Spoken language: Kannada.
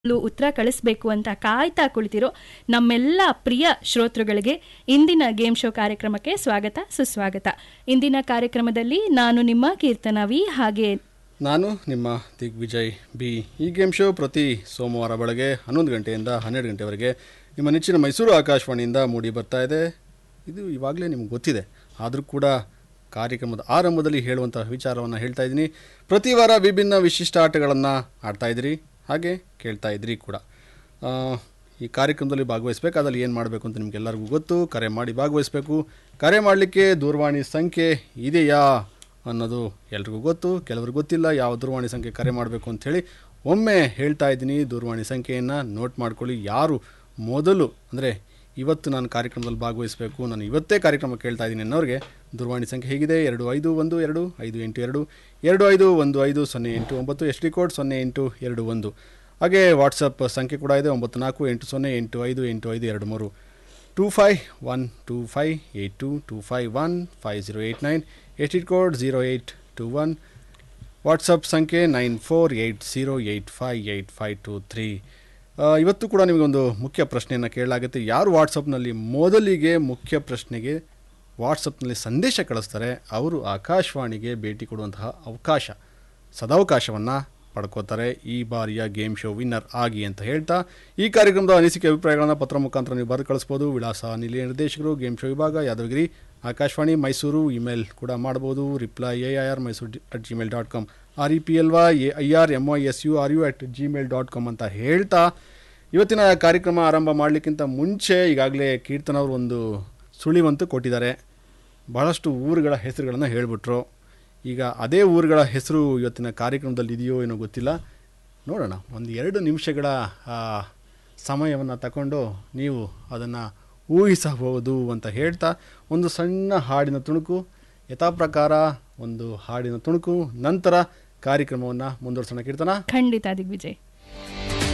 ಲು ಉತ್ತರ ಕಳಿಸ್ಬೇಕು ಅಂತ ಕಾಯ್ತಾ ಕುಳಿತಿರೋ ನಮ್ಮೆಲ್ಲ ಪ್ರಿಯ ಶ್ರೋತೃಗಳಿಗೆ ಇಂದಿನ ಗೇಮ್ ಶೋ ಕಾರ್ಯಕ್ರಮಕ್ಕೆ ಸ್ವಾಗತ ಸುಸ್ವಾಗತ ಇಂದಿನ ಕಾರ್ಯಕ್ರಮದಲ್ಲಿ ನಾನು ನಿಮ್ಮ ಕೀರ್ತನ ವಿ ಹಾಗೆ ನಾನು ನಿಮ್ಮ ದಿಗ್ವಿಜಯ್ ಬಿ ಈ ಗೇಮ್ ಶೋ ಪ್ರತಿ ಸೋಮವಾರ ಬೆಳಗ್ಗೆ ಹನ್ನೊಂದು ಗಂಟೆಯಿಂದ ಹನ್ನೆರಡು ಗಂಟೆವರೆಗೆ ನಿಮ್ಮ ನೆಚ್ಚಿನ ಮೈಸೂರು ಆಕಾಶವಾಣಿಯಿಂದ ಮೂಡಿ ಬರ್ತಾ ಇದೆ ಇದು ಇವಾಗಲೇ ನಿಮ್ಗೆ ಗೊತ್ತಿದೆ ಆದರೂ ಕೂಡ ಕಾರ್ಯಕ್ರಮದ ಆರಂಭದಲ್ಲಿ ಹೇಳುವಂಥ ವಿಚಾರವನ್ನು ಹೇಳ್ತಾ ಇದ್ದೀನಿ ಪ್ರತಿ ವಾರ ವಿಭಿನ್ನ ವಿಶಿಷ್ಟ ಆಟಗಳನ್ನು ಆಡ್ತಾ ಇದ್ದೀರಿ ಹಾಗೆ ಕೇಳ್ತಾ ಇದ್ರಿ ಕೂಡ ಆ, ಈ ಕಾರ್ಯಕ್ರಮದಲ್ಲಿ ಭಾಗವಹಿಸಬೇಕಾದಲ್ಲಿ ಏನು ಮಾಡಬೇಕು ಅಂತ ನಿಮಗೆಲ್ಲರಿಗೂ ಗೊತ್ತು ಕರೆ ಮಾಡಿ ಭಾಗವಹಿಸಬೇಕು ಕರೆ ಮಾಡಲಿಕ್ಕೆ ದೂರವಾಣಿ ಸಂಖ್ಯೆ ಇದೆಯಾ ಅನ್ನೋದು ಎಲ್ರಿಗೂ ಗೊತ್ತು ಕೆಲವ್ರಿಗೆ ಗೊತ್ತಿಲ್ಲ ಯಾವ ದೂರವಾಣಿ ಸಂಖ್ಯೆ ಕರೆ ಮಾಡಬೇಕು ಅಂಥೇಳಿ ಒಮ್ಮೆ ಹೇಳ್ತಾ ಇದ್ದೀನಿ ದೂರವಾಣಿ ಸಂಖ್ಯೆಯನ್ನು ನೋಟ್ ಮಾಡ್ಕೊಳ್ಳಿ ಯಾರು ಮೊದಲು ಅಂದರೆ ಇವತ್ತು ನಾನು ಕಾರ್ಯಕ್ರಮದಲ್ಲಿ ಭಾಗವಹಿಸಬೇಕು ನಾನು ಇವತ್ತೇ ಕಾರ್ಯಕ್ರಮ ಕೇಳ್ತಾ ಇದ್ದೀನಿ ಅನ್ನೋರಿಗೆ ದೂರವಾಣಿ ಸಂಖ್ಯೆ ಹೇಗಿದೆ ಎರಡು ಐದು ಒಂದು ಎರಡು ಐದು ಎಂಟು ಎರಡು ಎರಡು ಐದು ಒಂದು ಐದು ಸೊನ್ನೆ ಎಂಟು ಒಂಬತ್ತು ಎಸ್ ಡಿ ಕೋಡ್ ಸೊನ್ನೆ ಎಂಟು ಎರಡು ಒಂದು ಹಾಗೆ ವಾಟ್ಸಪ್ ಸಂಖ್ಯೆ ಕೂಡ ಇದೆ ಒಂಬತ್ತು ನಾಲ್ಕು ಎಂಟು ಸೊನ್ನೆ ಎಂಟು ಐದು ಎಂಟು ಐದು ಎರಡು ಮೂರು two five one two five eight two two five one five zero eight nine S D code zero eight two one WhatsApp ಸಂಖ್ಯೆ nine four eight zero eight five eight five two three ಇವತ್ತು ಕೂಡ ನಿಮಗೊಂದು ಮುಖ್ಯ ಪ್ರಶ್ನೆಯನ್ನು ಕೇಳಲಾಗುತ್ತೆ ಯಾರು ವಾಟ್ಸಪ್ನಲ್ಲಿ ಮೊದಲಿಗೆ ಮುಖ್ಯ ಪ್ರಶ್ನೆಗೆ ವಾಟ್ಸಪ್ನಲ್ಲಿ ಸಂದೇಶ ಕಳಿಸ್ತಾರೆ ಅವರು ಆಕಾಶವಾಣಿಗೆ ಭೇಟಿ ಕೊಡುವಂತಹ ಅವಕಾಶ ಸದಾವಕಾಶವನ್ನು ಪಡ್ಕೋತಾರೆ ಈ ಬಾರಿಯ ಗೇಮ್ ಶೋ ವಿನ್ನರ್ ಆಗಿ ಅಂತ ಹೇಳ್ತಾ ಈ ಕಾರ್ಯಕ್ರಮದ ಅನಿಸಿಕೆ ಅಭಿಪ್ರಾಯಗಳನ್ನು ಪತ್ರ ಮುಖಾಂತರ ನೀವು ಬರೆದು ಕಳಿಸ್ಬೋದು ವಿಳಾಸ ನಿಲಯ ನಿರ್ದೇಶಕರು ಗೇಮ್ ಶೋ ವಿಭಾಗ ಯಾದಗಿರಿ ಆಕಾಶವಾಣಿ ಮೈಸೂರು ಇಮೇಲ್ ಕೂಡ ಮಾಡ್ಬೋದು reply A I R Mysuru at Gmail dot com R E P L Y A I R M I S U R U at Gmail dot com ಅಂತ ಹೇಳ್ತಾ ಇವತ್ತಿನ ಕಾರ್ಯಕ್ರಮ ಆರಂಭ ಮಾಡಲಿಕ್ಕಿಂತ ಮುಂಚೆ ಈಗಾಗಲೇ ಕೀರ್ತನ್ ಅವರು ಒಂದು ಸುಳಿವಂತೂ ಕೊಟ್ಟಿದ್ದಾರೆ ಬಹಳಷ್ಟು ಊರುಗಳ ಹೆಸರುಗಳನ್ನು ಹೇಳಿಬಿಟ್ರು ಈಗ ಅದೇ ಊರುಗಳ ಹೆಸರು ಇವತ್ತಿನ ಕಾರ್ಯಕ್ರಮದಲ್ಲಿ ಇದೆಯೋ ಏನೋ ಗೊತ್ತಿಲ್ಲ ನೋಡೋಣ ಒಂದು ಎರಡು ನಿಮಿಷಗಳ ಸಮಯವನ್ನು ತಗೊಂಡು ನೀವು ಅದನ್ನು ಊಹಿಸಬಹುದು ಅಂತ ಹೇಳ್ತಾ ಒಂದು ಸಣ್ಣ ಹಾಡಿನ ತುಣುಕು ಯಥಾ ಪ್ರಕಾರ ಒಂದು ಹಾಡಿನ ತುಣುಕು ನಂತರ ಕಾರ್ಯಕ್ರಮವನ್ನು ಮುಂದುವರ್ಸೋಣ ಕೀರ್ತನ ಖಂಡಿತ ದಿಗ್ವಿಜಯ್